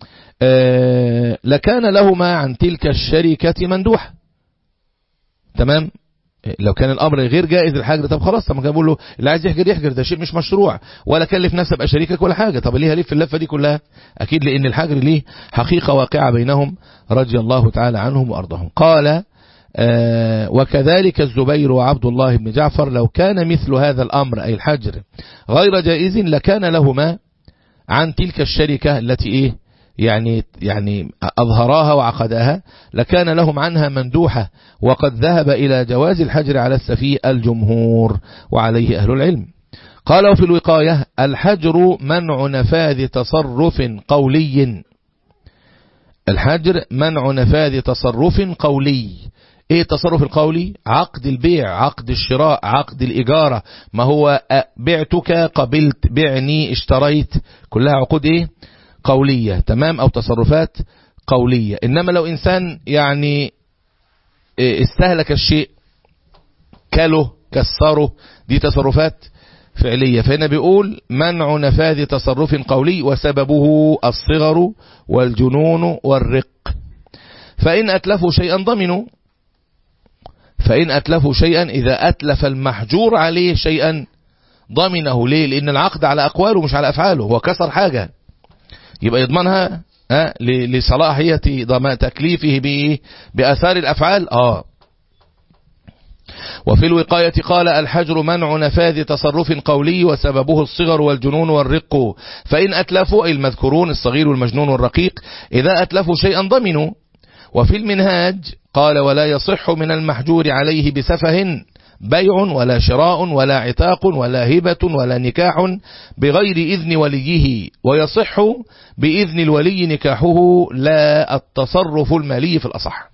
لكان لهما عن تلك الشركة مندوحة تمام لو كان الامر غير جائز الحجر طب خلاص طب ما كان بقول له اللي عايز يحجر يحجر ده شيء مش مشروع ولا كلف نفسه ابقى شريكك ولا حاجه طب ليه هلف اللفه دي كلها اكيد لان الحجر ليه حقيقه واقعه بينهم رضي الله تعالى عنهم وارضاهم قال آه وكذلك الزبير وعبد الله بن جعفر لو كان مثل هذا الامر اي الحجر غير جائز لكان لهما عن تلك الشركه التي ايه يعني يعني أظهراها وعقداها لكان لهم عنها مندوحة وقد ذهب إلى جواز الحجر على السفيه الجمهور وعليه أهل العلم قالوا في الوقاية الحجر منع نفاذ تصرف قولي الحجر منع نفاذ تصرف قولي ايه التصرف القولي عقد البيع عقد الشراء عقد الإجارة ما هو بعتك قبلت بعني اشتريت كلها عقود ايه قولية تمام أو تصرفات قولية إنما لو إنسان يعني استهلك الشيء كله كسره دي تصرفات فعلية فهنا بيقول منع نفاذ تصرف قولي وسببه الصغر والجنون والرق فإن أتلفوا شيئا ضمنوا فإن أتلفوا شيئا إذا أتلف المحجور عليه شيئا ضمنه ليه لأن العقد على أقواله مش على أفعاله هو كسر حاجة يبقى يضمنها أه لصلاحية تكليفه بإيه بأثار الأفعال آه وفي الوقاية قال الحجر منع نفاذ تصرف قولي وسببه الصغر والجنون والرق فإن أتلفوا أي المذكورون الصغير والمجنون والرقيق إذا أتلفوا شيئا ضمنوا وفي المنهاج قال ولا يصح من المحجور عليه بسفه بيع ولا شراء ولا عتاق ولا هبة ولا نكاح بغير إذن وليه ويصح بإذن الولي نكاحه لا التصرف المالي في الأصح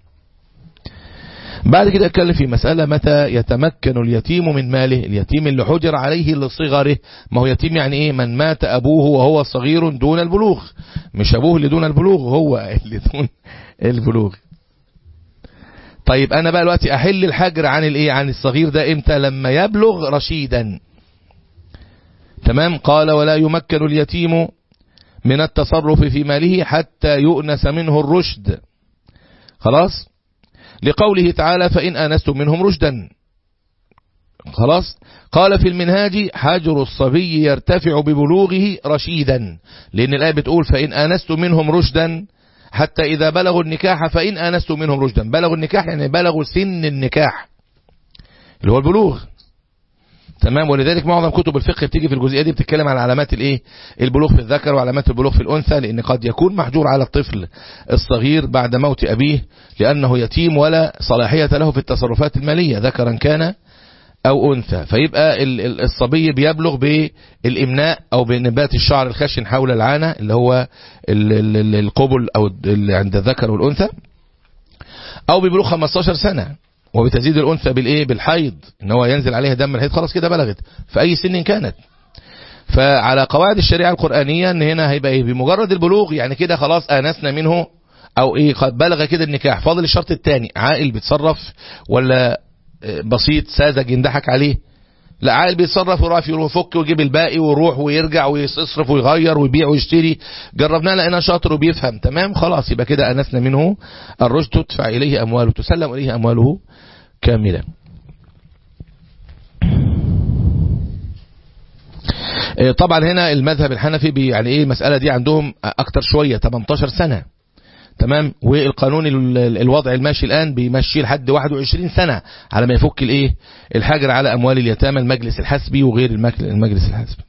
بعد كده اتكلم في مسألة متى يتمكن اليتيم من ماله اليتيم اللي حجر عليه لصغره ما هو يتيم يعني ايه من مات ابوه وهو صغير دون البلوغ مش ابوه اللي دون البلوغ هو اللي دون البلوغ طيب انا بقى دلوقتي احل الحجر عن الايه عن الصغير ده امتى لما يبلغ رشيدا تمام قال ولا يمكن اليتيم من التصرف في ماله حتى يؤنس منه الرشد خلاص لقوله تعالى فإن آنستم منهم رشدا خلاص قال في المنهاج حجر الصبي يرتفع ببلوغه رشيدا لأن الآية بتقول فإن آنستم منهم رشدا حتى إذا بلغوا النكاح فإن آنستم منهم رشدا بلغوا النكاح يعني بلغوا سن النكاح اللي هو البلوغ تمام ولذلك معظم كتب الفقه بتيجي في الجزئيه دي بتتكلم على علامات الايه البلوغ في الذكر وعلامات البلوغ في الانثى لان قد يكون محجور على الطفل الصغير بعد موت ابيه لانه يتيم ولا صلاحيه له في التصرفات الماليه ذكرا كان او انثى فيبقى الصبي بيبلغ بالامناء او بنبات الشعر الخشن حول العانه اللي هو القبل او عند الذكر والانثى او ببلوغ 15 سنه وبتزيد الأنثى بالإيه بالحيض إن هو ينزل عليها دم الحيض خلاص كده بلغت في أي سن كانت فعلى قواعد الشريعة القرآنية إن هنا هيبقى إيه بمجرد البلوغ يعني كده خلاص آنسنا منه أو إيه قد بلغ كده النكاح فاضل الشرط الثاني عاقل بيتصرف ولا بسيط ساذج يندحك عليه لا عاقل بيتصرف ويروح يفك ويجيب الباقي ويروح ويرجع ويصرف ويغير ويبيع ويشتري جربناه لقينا شاطر وبيفهم تمام خلاص يبقى كده أنسنا منه الرشد تدفع إليه أمواله تسلم إليه أمواله كاملا طبعا هنا المذهب الحنفي يعني ايه المسألة دي عندهم اكتر شوية 18 سنة تمام والقانون الوضع الماشي الآن بيمشي لحد 21 سنة على ما يفك الايه الحجر على أموال اليتامى المجلس الحسبي وغير المجلس الحسبي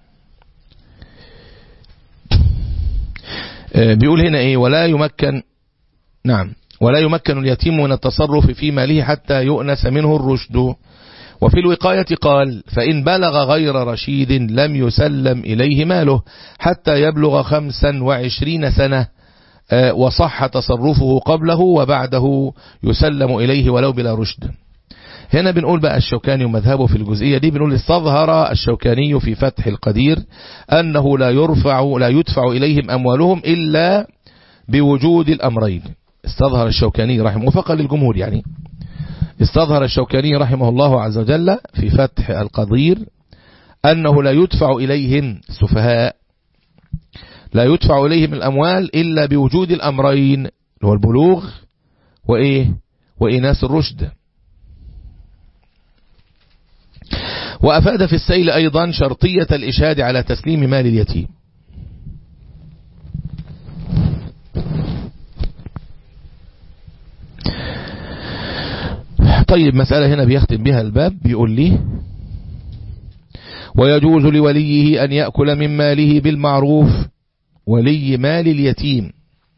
بيقول هنا ايه ولا يمكن نعم ولا يمكن اليتيم من التصرف في ماله حتى يؤنس منه الرشد وفي الوقاية قال فإن بلغ غير رشيد لم يسلم إليه ماله حتى يبلغ خمسا وعشرين سنة وصح تصرفه قبله وبعده يسلم إليه ولو بلا رشد هنا بنقول بقى الشوكاني ومذهبه في الجزئية دي بنقول استظهر الشوكاني في فتح القدير أنه لا يرفع لا يدفع إليهم أموالهم إلا بوجود الأمرين استظهر الشوكاني رحمه وفقا للجمهور يعني استظهر الشوكاني رحمه الله عز وجل في فتح القدير أنه لا يدفع إليهم السفهاء لا يدفع إليهم الأموال إلا بوجود الأمرين هو البلوغ وإيه وإناس الرشد وأفاد في السيل أيضا شرطية الإشهاد على تسليم مال اليتيم طيب مسألة هنا بيختم بها الباب بيقول لي ويجوز لوليه أن يأكل من ماله بالمعروف ولي مال اليتيم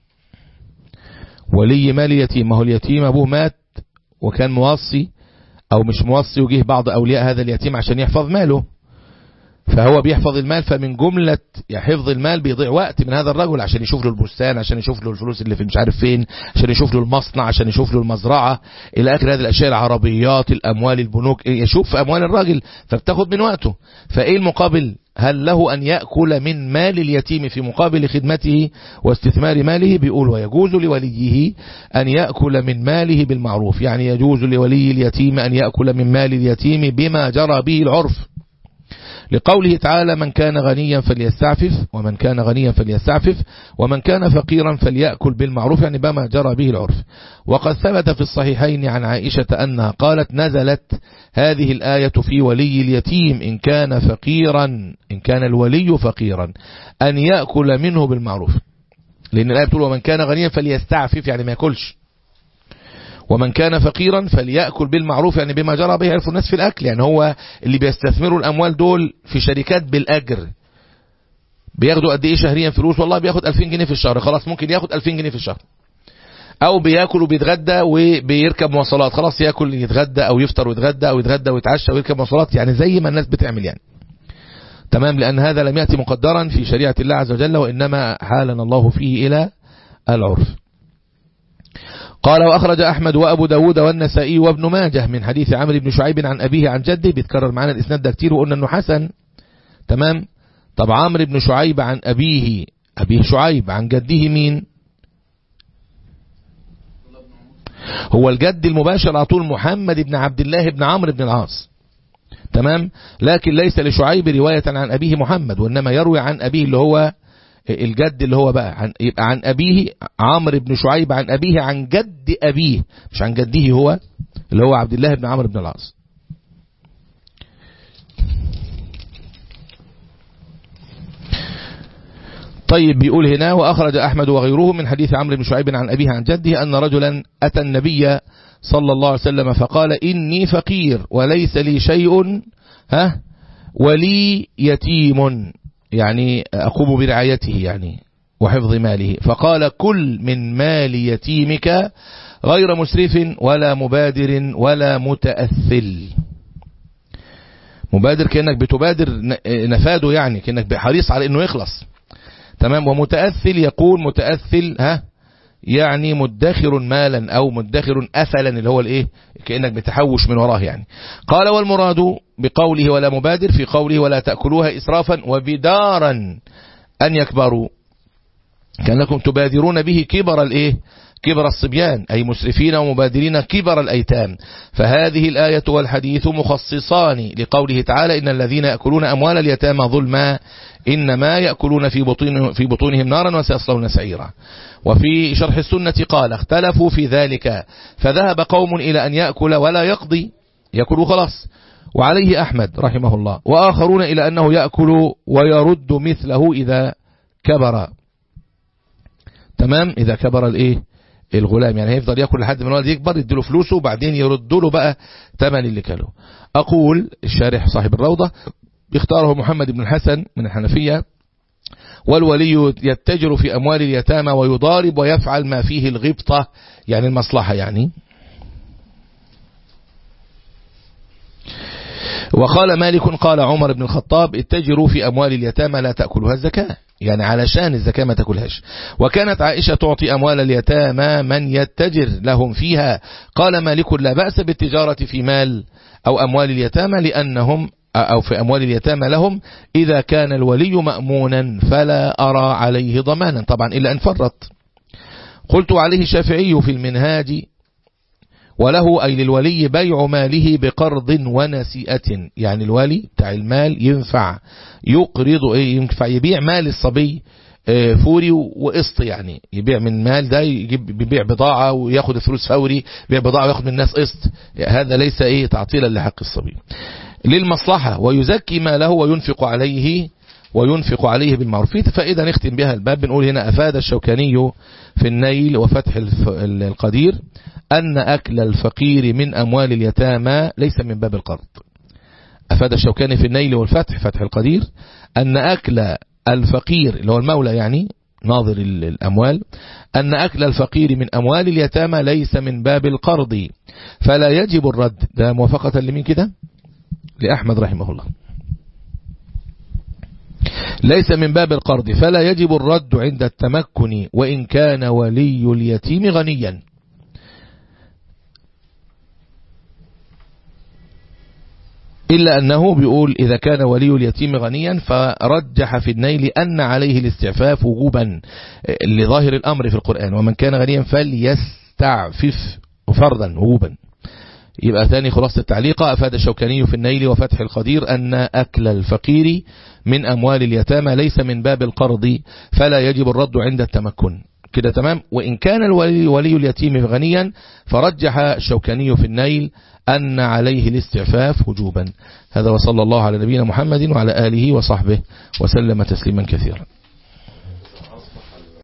ولي مال اليتيم ما هو اليتيم أبوه مات وكان موصي أو مش موصي وجيه بعض أولياء هذا اليتيم عشان يحفظ ماله فهو بيحفظ المال فمن جملة حفظ المال بيضيع وقت من هذا الرجل عشان يشوف له البستان عشان يشوف له الفلوس اللي في مش عارف فين عشان يشوف له المصنع عشان يشوف له المزرعة إلى آخر هذه الأشياء العربيات الأموال البنوك يشوف أموال الراجل فبتاخد من وقته فإيه المقابل هل له أن يأكل من مال اليتيم في مقابل خدمته واستثمار ماله بيقول ويجوز لوليه أن يأكل من ماله بالمعروف يعني يجوز لولي اليتيم أن يأكل من مال اليتيم بما جرى به العرف لقوله تعالى من كان غنيا فليستعفف ومن كان غنيا فليستعفف ومن كان فقيرا فليأكل بالمعروف يعني بما جرى به العرف وقد ثبت في الصحيحين عن عائشة أنها قالت نزلت هذه الآية في ولي اليتيم إن كان فقيرا إن كان الولي فقيرا أن يأكل منه بالمعروف لأن الآية بتقول ومن كان غنيا فليستعفف يعني ما يأكلش ومن كان فقيرا فليأكل بالمعروف يعني بما جرى به عرف الناس في الأكل يعني هو اللي بيستثمروا الأموال دول في شركات بالأجر بياخدوا قد إيه شهريا فلوس والله بياخد 2000 جنيه في الشهر خلاص ممكن ياخد 2000 جنيه في الشهر أو بياكل وبيتغدى وبيركب مواصلات خلاص ياكل يتغدى أو يفطر ويتغدى أو يتغدى ويتعشى ويركب مواصلات يعني زي ما الناس بتعمل يعني تمام لأن هذا لم يأتي مقدرا في شريعة الله عز وجل وإنما حالنا الله فيه إلى العرف قال وأخرج أحمد وأبو داود والنسائي وابن ماجه من حديث عمرو بن شعيب عن أبيه عن جده بيتكرر معنا الإسناد ده كتير وقلنا أنه حسن تمام طب عمرو بن شعيب عن أبيه أبيه شعيب عن جده مين هو الجد المباشر على طول محمد بن عبد الله بن عمرو بن العاص تمام لكن ليس لشعيب رواية عن أبيه محمد وإنما يروي عن أبيه اللي هو الجد اللي هو بقى عن يبقى عن أبيه عمرو بن شعيب عن أبيه عن جد أبيه مش عن جده هو اللي هو عبد الله بن عمرو بن العاص طيب بيقول هنا وأخرج أحمد وغيره من حديث عمرو بن شعيب عن أبيه عن جده أن رجلا أتى النبي صلى الله عليه وسلم فقال إني فقير وليس لي شيء ها ولي يتيم يعني أقوم برعايته يعني وحفظ ماله فقال كل من مال يتيمك غير مسرف ولا مبادر ولا متأثل مبادر كأنك بتبادر نفاده يعني كأنك حريص على أنه يخلص تمام ومتأثل يقول متأثل ها يعني مدخر مالا أو مدخر أثلا اللي هو الايه كأنك بتحوش من وراه يعني قال والمراد بقوله ولا مبادر في قوله ولا تأكلوها إسرافا وبدارا أن يكبروا كأنكم تبادرون به كبر الايه كبر الصبيان أي مسرفين ومبادرين كبر الأيتام فهذه الآية والحديث مخصصان لقوله تعالى إن الذين يأكلون أموال اليتامى ظلما إنما يأكلون في, بطون في بطونهم نارا وسيصلون سعيرا وفي شرح السنة قال اختلفوا في ذلك فذهب قوم إلى أن يأكل ولا يقضي يأكل خلاص وعليه أحمد رحمه الله وآخرون إلى أنه يأكل ويرد مثله إذا كبر تمام إذا كبر الإيه الغلام يعني هيفضل يأكل لحد ما الولد يكبر يديله فلوسه وبعدين يرد له بقى ثمن اللي كله أقول الشارح صاحب الروضة اختاره محمد بن الحسن من الحنفية والولي يتجر في أموال اليتامى ويضارب ويفعل ما فيه الغبطة يعني المصلحة يعني وقال مالك قال عمر بن الخطاب اتجروا في أموال اليتامى لا تأكلها الزكاة يعني علشان الزكاة ما تأكلهاش وكانت عائشة تعطي أموال اليتامى من يتجر لهم فيها قال مالك لا بأس بالتجارة في مال أو أموال اليتامى لأنهم أو في أموال اليتامى لهم إذا كان الولي مأمونا فلا أرى عليه ضمانا طبعا إلا أن فرط قلت عليه الشافعي في المنهاج وله أي للولي بيع ماله بقرض ونسيئة يعني الولي بتاع المال ينفع يقرض ايه ينفع يبيع مال الصبي فوري وقسط يعني يبيع من مال ده يجيب بيبيع بضاعة وياخد الفلوس فوري يبيع بضاعة وياخد من الناس قسط هذا ليس ايه تعطيلا لحق الصبي للمصلحة ويزكي ماله وينفق عليه وينفق عليه بالمعروف فإذا نختم بها الباب بنقول هنا أفاد الشوكاني في النيل وفتح القدير أن أكل الفقير من أموال اليتامى ليس من باب القرض أفاد الشوكاني في النيل والفتح فتح القدير أن أكل الفقير اللي هو المولى يعني ناظر الأموال أن أكل الفقير من أموال اليتامى ليس من باب القرض فلا يجب الرد ده موافقة لمين كده لأحمد رحمه الله ليس من باب القرض فلا يجب الرد عند التمكن وإن كان ولي اليتيم غنيا إلا أنه بيقول إذا كان ولي اليتيم غنيا فرجح في النيل أن عليه الاستعفاف وجوبا لظاهر الأمر في القرآن ومن كان غنيا فليستعفف فرضا وجوبا يبقى ثاني خلاصة التعليق أفاد الشوكاني في النيل وفتح القدير أن أكل الفقير من أموال اليتامى ليس من باب القرض فلا يجب الرد عند التمكن كده تمام وإن كان الولي ولي اليتيم غنيا فرجح الشوكاني في النيل أن عليه الاستعفاف وجوبا هذا وصلى الله على نبينا محمد وعلى آله وصحبه وسلم تسليما كثيرا